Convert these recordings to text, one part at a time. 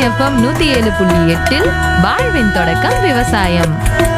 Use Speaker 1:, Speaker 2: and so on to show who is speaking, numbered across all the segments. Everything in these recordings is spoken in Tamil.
Speaker 1: எஃப்எம் நூத்தி ஏழு புள்ளி எட்டில் வாழ்வின் தொடக்கம் விவசாயம்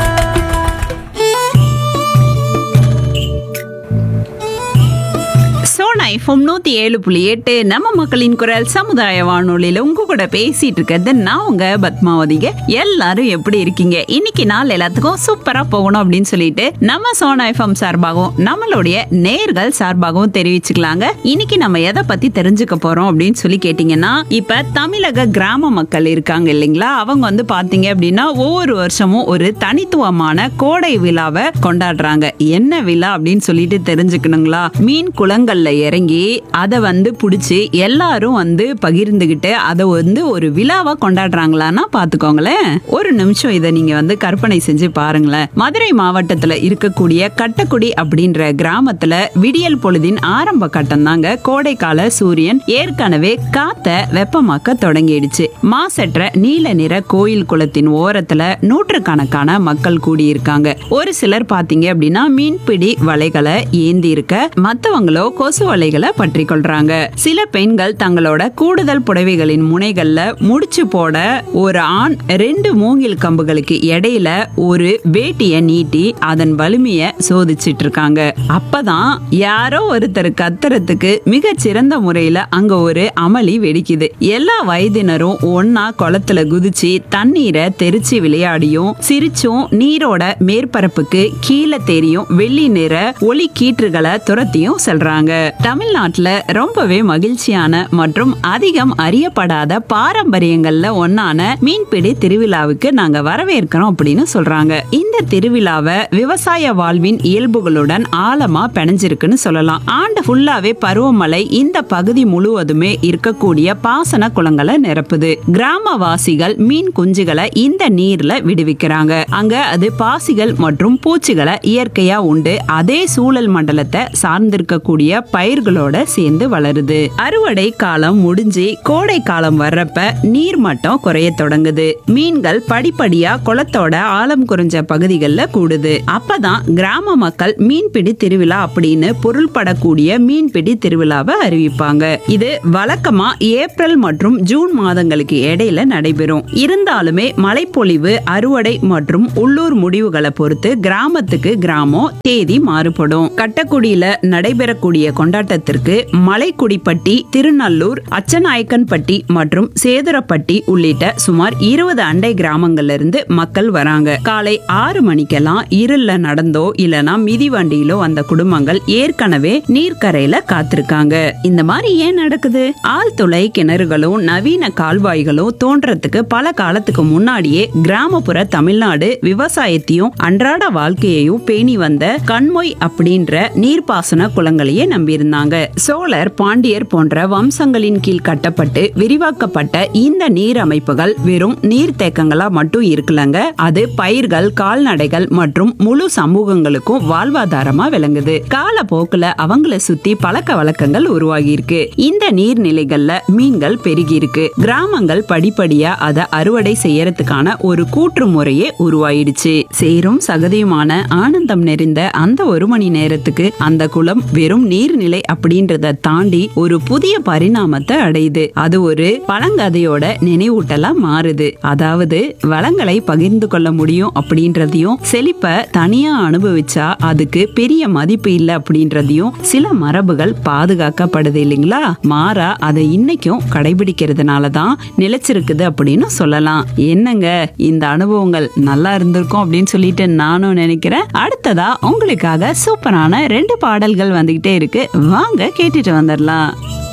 Speaker 2: சோனா எஃப்எம் நூத்தி ஏழு புள்ளி எட்டு நம்ம மக்களின் குரல் சமுதாய வானொலியில உங்க கூட பேசிட்டு இருக்கிறது நான் உங்க பத்மாவதிங்க எல்லாரும் எப்படி இருக்கீங்க இன்னைக்கு நாள் எல்லாத்துக்கும் சூப்பரா போகணும் அப்படின்னு சொல்லிட்டு நம்ம சோனா எஃப்எம் சார்பாகவும் நம்மளுடைய நேர்கள் சார்பாகவும் தெரிவிச்சுக்கலாங்க இன்னைக்கு நம்ம எதை பத்தி தெரிஞ்சுக்க போறோம் அப்படின்னு சொல்லி கேட்டீங்கன்னா இப்ப தமிழக கிராம மக்கள் இருக்காங்க இல்லைங்களா அவங்க வந்து பாத்தீங்க அப்படின்னா ஒவ்வொரு வருஷமும் ஒரு தனித்துவமான கோடை விழாவை கொண்டாடுறாங்க என்ன விழா அப்படின்னு சொல்லிட்டு தெரிஞ்சுக்கணுங்களா மீன் குளங்கள்ல இறங்கி அதை வந்து பிடிச்சி எல்லாரும் வந்து பகிர்ந்துகிட்டு அதை வந்து ஒரு விழாவா கொண்டாடுறாங்களான்னா பாத்துக்கோங்களேன் ஒரு நிமிஷம் இதை நீங்க வந்து கற்பனை செஞ்சு பாருங்களேன் மதுரை மாவட்டத்துல இருக்கக்கூடிய கட்டக்குடி அப்படின்ற கிராமத்துல விடியல் பொழுதின் ஆரம்ப கட்டம் தாங்க கோடைக்கால சூரியன் ஏற்கனவே காத்த வெப்பமாக்க தொடங்கிடுச்சு மாசற்ற நீல நிற கோயில் குளத்தின் ஓரத்துல நூற்றுக்கணக்கான மக்கள் கூடியிருக்காங்க ஒரு சிலர் பாத்தீங்க அப்படின்னா மீன்பிடி வலைகளை ஏந்தி இருக்க மத்தவங்களோ கொசு வலைகளை பற்றி கொள்றாங்க சில பெண்கள் தங்களோட கூடுதல் புடவைகளின் முனைகள்ல முடிச்சு போட ஒரு ஆண் ரெண்டு மூங்கில் கம்புகளுக்கு இடையில ஒரு வேட்டிய நீட்டி அதன் வலிமைய சோதிச்சிட்டு இருக்காங்க அப்பதான் யாரோ ஒருத்தர் கத்துறதுக்கு மிக சிறந்த முறையில அங்க ஒரு அமளி வெடிக்குது எல்லா வயதினரும் ஒன்னா குளத்துல குதிச்சு தண்ணீரை தெரிச்சு விளையாடியும் சிரிச்சும் நீரோட மேற்பரப்புக்கு கீழே தெரியும் வெள்ளி நிற ஒளி கீற்றுகளை துரத்தியும் செல்றாங்க தமிழ்நாட்டுல ரொம்பவே மகிழ்ச்சியான மற்றும் அதிகம் அறியப்படாத பாரம்பரியங்கள்ல ஒன்னான மீன்பிடி திருவிழாவுக்கு நாங்க வரவேற்கிறோம் அப்படின்னு சொல்றாங்க இந்த திருவிழாவை விவசாய வாழ்வின் இயல்புகளுடன் ஆழமா பிணைஞ்சிருக்குன்னு சொல்லலாம் ஆண்டு ஃபுல்லாவே பருவமழை இந்த பகுதி முழுவதுமே இருக்கக்கூடிய பாசன குளங்களை நிரப்புது கிராமவாசிகள் மீன் குஞ்சுகளை இந்த நீர்ல விடுவிக்கிறாங்க அங்க அது பாசிகள் மற்றும் பூச்சிகளை இயற்கையா உண்டு அதே சூழல் மண்டலத்தை சார்ந்திருக்கக்கூடிய பயிர்களோட சேர்ந்து வளருது அறுவடை காலம் முடிஞ்சு கோடை காலம் வர்றப்ப நீர் மட்டம் குறைய தொடங்குது மீன்கள் படிப்படியா குளத்தோட ஆழம் குறைஞ்ச பகுதிகளில் கூடுது அப்பதான் கிராம மக்கள் மீன்பிடி திருவிழா அப்படின்னு பொருள்படக்கூடிய மீன்பிடி திருவிழாவை அறிவிப்பாங்க இது வழக்கமா ஏப்ரல் மற்றும் ஜூன் மாதங்களுக்கு இடையில நடைபெறும் இருந்தாலுமே மழைப்பொழிவு அறுவடை மற்றும் உள்ளூர் முடிவுகளை பொறுத்து கிராமத்துக்கு கிராமம் தேதி மாறுபடும் கட்டக்குடியில நடைபெறக்கூடிய கொண்டாட்டத்திற்கு மலைக்குடிப்பட்டி திருநல்லூர் அச்சநாயக்கன்பட்டி மற்றும் சேதுரப்பட்டி உள்ளிட்ட சுமார் இருபது அண்டை கிராமங்கள்ல இருந்து மக்கள் வராங்க காலை ஆறு மணிக்கெல்லாம் இருள்ல நடந்தோ இல்லனா மிதிவண்டியிலோ வந்த குடும்பங்கள் ஏற்கனவே நீர்க்கரையில காத்திருக்காங்க இந்த மாதிரி ஏன் நடக்குது ஆழ்துளை கிணறுகளும் நவீன கால்வாய்களும் தோன்றதுக்கு பல காலத்துக்கு முன்னாடியே கிராமப்புற தமிழ்நாடு விவசாயத்தையும் அன்றாட வாழ்க்கையையும் பேணி வந்த கண்மொய் அப்படின்ற நீர்ப்பாசன குளங்களையே நம்பியிருந்தாங்க சோழர் பாண்டியர் போன்ற வம்சங்களின் கீழ் கட்டப்பட்டு விரிவாக்கப்பட்ட இந்த நீர் அமைப்புகள் வெறும் நீர்த்தேக்கங்களா மட்டும் இருக்கலங்க அது பயிர்கள் கால்நடைகள் மற்றும் முழு சமூகங்களுக்கும் வாழ்வாதாரமா விளங்குது காலப்போக்குல அவங்கள சுத்தி பழக்க வழக்கங்கள் உருவாகி இருக்கு இந்த நீர்நிலைகள்ல மீன்கள் பெருகி இருக்கு கிராமங்கள் படிப்படியா அதை அறுவடை செய்யறதுக்கான ஒரு கூற்று முறையே உருவாயிடுச்சு சேரும் சகதியுமான ஆனந்தம் நிறைந்த அந்த ஒரு மணி நேரத்துக்கு அந்த குளம் வெறும் நீர்நிலை அப்படின்றத தாண்டி ஒரு புதிய பரிணாமத்தை அடையுது அது ஒரு பழங்கதையோட நினைவூட்டலா மாறுது அதாவது வளங்களை பகிர்ந்து கொள்ள முடியும் அப்படின்றதையும் செழிப்ப தனியா அனுபவிச்சா அதுக்கு பெரிய மதிப்பு இல்லை அப்படின்றதையும் சில மரபுகள் பாதுகாக்கப்படுது இல்லைங்களா மாறா அதை இன்னைக்கும் கடைபிடிக்கிறதுனால தான் நிலைச்சிருக்குது அப்படின்னு சொல்லலாம் என்னங்க இந்த அனுபவங்கள் நல்லா இருந்திருக்கும் அப்படின்னு சொல்லிட்டு நானும் நினைக்கிறேன் அடுத்ததா உங்களுக்காக சூப்பரான ரெண்டு பாடல்கள் வந்துகிட்டே இருக்கு வாங்க கேட்டுட்டு வந்துடலாம்